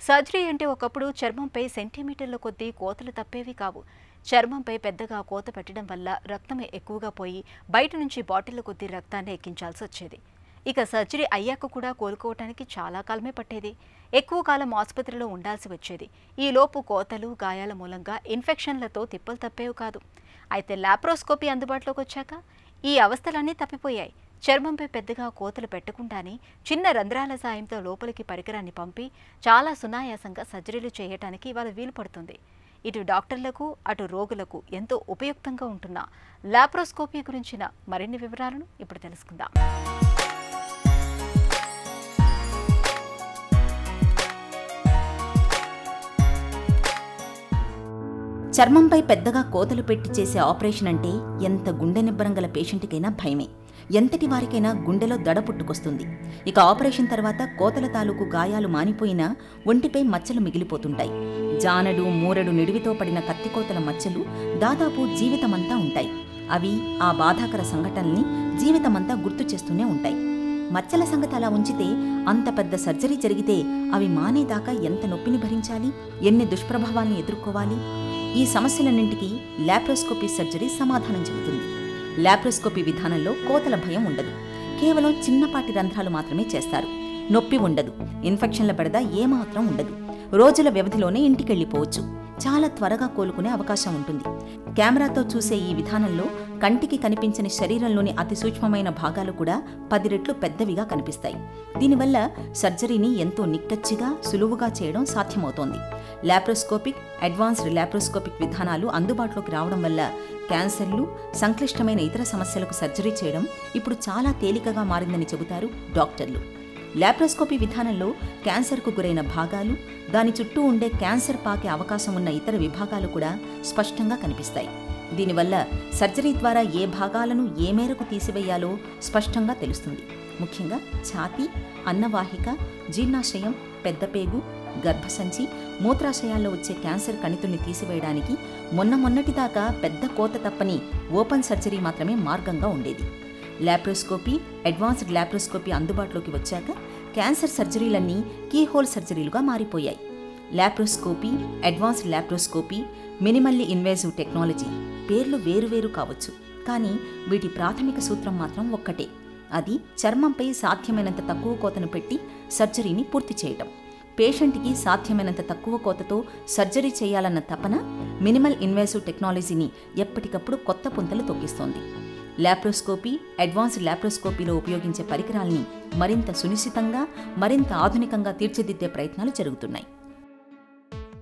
surgery అంటే ఒకప్పుడు చర్మంపై సెంటీమీటర్ల కొద్దీ కోతలు తప్పేవి కావు చర్మంపై పెద్దగా కోత పెట్టడం వల్ల రక్తం ఎక్కువగా పోయి బయట నుంచి బాటిళ్ల కొద్దీ రక్తాన్ని ఎక్కించాల్సి వచ్చేది ఇక సర్జరీ అయ్యాక కూడా కోలుకోవటానికి చాలా కాలమే పట్టేది ఎక్కువ కాలం ఆసుపత్రిలో ఉండాల్సి వచ్చేది ఈలోపు కోతలు గాయాల మూలంగా ఇన్ఫెక్షన్లతో తిప్పలు తప్పేవి కాదు అయితే లాప్రోస్కోపీ అందుబాటులోకి వచ్చాక ఈ అవస్థలన్నీ తప్పిపోయాయి చర్మంపై పెద్దగా కోతలు పెట్టకుండానే చిన్న రంధ్రాల సాయంతో లోపలికి పరికరాన్ని పంపి చాలా సునాయాసంగా సర్జరీలు చేయటానికి ఇవాళ వీలు పడుతుంది ఇటు డాక్టర్లకు అటు రోగులకు ఎంతో ఉపయుక్తంగా ఉంటున్న లాప్రోస్కోపీ గురించిన మరిన్ని వివరాలను ఇప్పుడు తెలుసుకుందాం చర్మంపై పెద్దగా కోతలు పెట్టి చేసే ఆపరేషన్ అంటే ఎంత గుండె నిబ్బరం గల పేషెంట్కైనా భయమే ఎంతటి వారికైనా గుండెలో దడ పుట్టుకొస్తుంది ఇక ఆపరేషన్ తర్వాత కోతల తాలూకు గాయాలు మానిపోయినా ఒంటిపై మచ్చలు మిగిలిపోతుంటాయి జానడు మూరెడు నిడివితో పడిన కత్తికోతల మచ్చలు దాదాపు జీవితమంతా ఉంటాయి అవి ఆ బాధాకర సంఘటనల్ని జీవితమంతా గుర్తు చేస్తూనే ఉంటాయి మచ్చల సంగతి అలా ఉంచితే అంత పెద్ద సర్జరీ జరిగితే అవి మానేదాకా ఎంత నొప్పిని భరించాలి ఎన్ని దుష్ప్రభావాల్ని ఎదుర్కోవాలి ఈ సమస్యలన్నింటికీ లాప్రోస్కోపీ సర్జరీ సమాధానం చెబుతుంది లాప్రోస్కోపీ విధానంలో కోతల భయం ఉండదు కేవలం చిన్నపాటి రంధ్రాలు మాత్రమే చేస్తారు నొప్పి ఉండదు ఇన్ఫెక్షన్ల బెడద ఏమాత్రం ఉండదు రోజుల వ్యవధిలోనే ఇంటికెళ్ళిపోవచ్చు చాలా త్వరగా కోలుకునే అవకాశం ఉంటుంది కెమెరాతో చూసే ఈ విధానంలో కంటికి కనిపించని శరీరంలోని అతి సూక్ష్మమైన భాగాలు కూడా పది రెట్లు పెద్దవిగా కనిపిస్తాయి దీనివల్ల సర్జరీని ఎంతో నిక్కచ్చిగా సులువుగా చేయడం సాధ్యమవుతోంది లాప్రోస్కోపిక్ అడ్వాన్స్డ్ లాప్రోస్కోపిక్ విధానాలు అందుబాటులోకి రావడం వల్ల క్యాన్సర్లు సంక్లిష్టమైన ఇతర సమస్యలకు సర్జరీ చేయడం ఇప్పుడు చాలా తేలికగా మారిందని చెబుతారు డాక్టర్లు లాప్రోస్కోపీ విధానంలో క్యాన్సర్కు గురైన భాగాలు దాని చుట్టూ ఉండే క్యాన్సర్ పాకే అవకాశం ఉన్న ఇతర విభాగాలు కూడా స్పష్టంగా కనిపిస్తాయి దీనివల్ల సర్జరీ ద్వారా ఏ భాగాలను ఏ మేరకు తీసివేయాలో స్పష్టంగా తెలుస్తుంది ముఖ్యంగా ఛాతీ అన్నవాహిక జీర్ణాశయం పెద్దపేగు గర్భసంచి మూత్రాశయాల్లో వచ్చే క్యాన్సర్ కణితుల్ని తీసివేయడానికి మొన్న మొన్నటిదాకా పెద్ద కోత తప్పని ఓపెన్ సర్జరీ మాత్రమే మార్గంగా ఉండేది లాప్రోస్కోపీ అడ్వాన్స్డ్ లాప్రోస్కోపీ అందుబాటులోకి వచ్చాక క్యాన్సర్ సర్జరీలన్నీ కీహోల్ సర్జరీలుగా మారిపోయాయి laparoscopy advanced laparoscopy minimally invasive technology పేర్లు వేరువేరు కావచ్చు కానీ వీటి ప్రాథమిక సూత్రం మాత్రం ఒక్కటే అది చర్మంపై సాధ్యమైనంత తక్కువ కోతను పెట్టి సర్జరీని పూర్తి చేయటం పేషెంట్కి సాధ్యమైనంత తక్కువ కోతతో సర్జరీ చేయాలన్న తపన మినిమల్ ఇన్వేసివ్ టెక్నాలజీని ఎప్పటికప్పుడు కొత్త పుంతలు తొక్కిస్తోంది లాప్రోస్కోపీ అడ్వాన్స్డ్ లాప్రోస్కోపీలో ఉపయోగించే పరికరాల్ని మరింత సునిశ్చితంగా మరింత ఆధునికంగా తీర్చిదిద్దే ప్రయత్నాలు జరుగుతున్నాయి